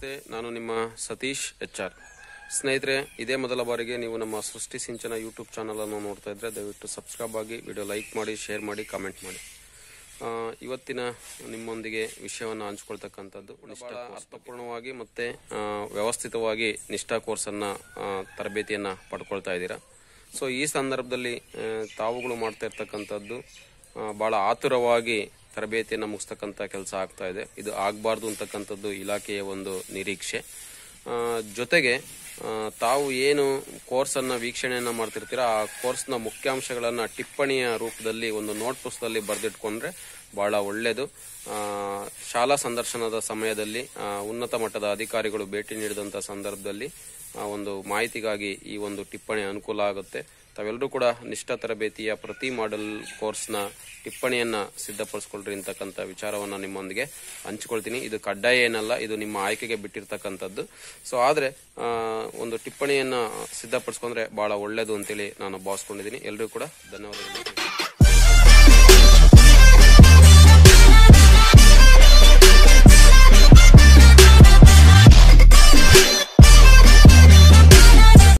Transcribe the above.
ನಮಸ್ತೆ ನಾನು ನಿಮ್ಮ ಸತೀಶ್ ಎಚ್ ಆರ್ ಸ್ನೇಹಿತರೆ ಇದೇ ಮೊದಲ ಬಾರಿಗೆ ನೀವು ನಮ್ಮ ಸೃಷ್ಟಿ ಸಿಂಚನ ಯೂಟ್ಯೂಬ್ ಚಾನಲ್ ಅನ್ನು ನೋಡ್ತಾ ಇದ್ರೆ ದಯವಿಟ್ಟು ಸಬ್ಸ್ಕ್ರೈಬ್ ಆಗಿ ವಿಡಿಯೋ ಲೈಕ್ ಮಾಡಿ ಶೇರ್ ಮಾಡಿ ಕಾಮೆಂಟ್ ಮಾಡಿ ಆ, ಇವತ್ತಿನ ನಿಮ್ಮೊಂದಿಗೆ ವಿಷಯವನ್ನು ಹಂಚ್ಕೊಳ್ತಕ್ಕಂಥದ್ದು ಬಹಳ ಅರ್ಥಪೂರ್ಣವಾಗಿ ಮತ್ತೆ ಆ, ವ್ಯವಸ್ಥಿತವಾಗಿ ನಿಷ್ಠಾ ಕೋರ್ಸನ್ನು ತರಬೇತಿಯನ್ನು ಪಡ್ಕೊಳ್ತಾ ಇದ್ದೀರಾ ಸೊ ಈ ಸಂದರ್ಭದಲ್ಲಿ ಆ, ತಾವುಗಳು ಮಾಡ್ತಾ ಇರ್ತಕ್ಕಂಥದ್ದು ಆ, ಬಹಳ ಆತುರವಾಗಿ ತರಬೇತಿಯನ್ನು ಮುಗಿಸ್ತಕ್ಕಂಥ ಕೆಲಸ ಆಗ್ತಾ ಇದೆ ಇದು ಆಗಬಾರ್ದು ಅಂತಕ್ಕಂಥದ್ದು ಇಲಾಖೆಯ ಒಂದು ನಿರೀಕ್ಷೆ ಆ, ಜೊತೆಗೆ ಆ, ತಾವು ಏನು ಕೋರ್ಸನ್ನು ವೀಕ್ಷಣೆಯನ್ನು ಮಾಡ್ತಿರ್ತೀರ ಆ ಕೋರ್ಸ್ನ ಮುಖ್ಯಾಂಶಗಳನ್ನು ಟಿಪ್ಪಣಿಯ ರೂಪದಲ್ಲಿ ಒಂದು ನೋಟ್ ಪುಸ್ತಕದಲ್ಲಿ ಬರೆದಿಟ್ಕೊಂಡ್ರೆ ಬಹಳ ಒಳ್ಳೆಯದು ಆ, ಶಾಲಾ ಸಂದರ್ಶನದ ಸಮಯದಲ್ಲಿ ಆ, ಉನ್ನತ ಮಟ್ಟದ ಅಧಿಕಾರಿಗಳು ಭೇಟಿ ನೀಡಿದಂಥ ಸಂದರ್ಭದಲ್ಲಿ ಆ, ಒಂದು ಮಾಹಿತಿಗಾಗಿ ಈ ಒಂದು ಟಿಪ್ಪಣಿ ಅನುಕೂಲ ಆಗುತ್ತೆ ತಾವೆಲ್ಲರೂ ಕೂಡ ನಿಷ್ಠಾ ತರಬೇತಿಯ ಪ್ರತಿ ಮಾಡೆಲ್ ಕೋರ್ಸ್ನ ಟಿಪ್ಪಣಿಯನ್ನ ಸಿದ್ಧಪಡಿಸ್ಕೊಳ್ರಿ ಅಂತಕ್ಕಂಥ ವಿಚಾರವನ್ನ ನಿಮ್ಮೊಂದಿಗೆ ಹಂಚ್ಕೊಳ್ತೀನಿ ಇದು ಕಡ್ಡಾಯ ಏನಲ್ಲ ಇದು ನಿಮ್ಮ ಆಯ್ಕೆಗೆ ಬಿಟ್ಟಿರ್ತಕ್ಕಂಥದ್ದು ಸೊ ಆದ್ರೆ ಆ, ಒಂದು ಟಿಪ್ಪಣಿಯನ್ನ ಸಿದ್ಧಪಡಿಸ್ಕೊಂಡ್ರೆ ಬಹಳ ಒಳ್ಳೇದು ಅಂತೇಳಿ ನಾನು ಭಾವಿಸ್ಕೊಂಡಿದ್ದೀನಿ ಎಲ್ಲರೂ ಕೂಡ ಧನ್ಯವಾದಗಳು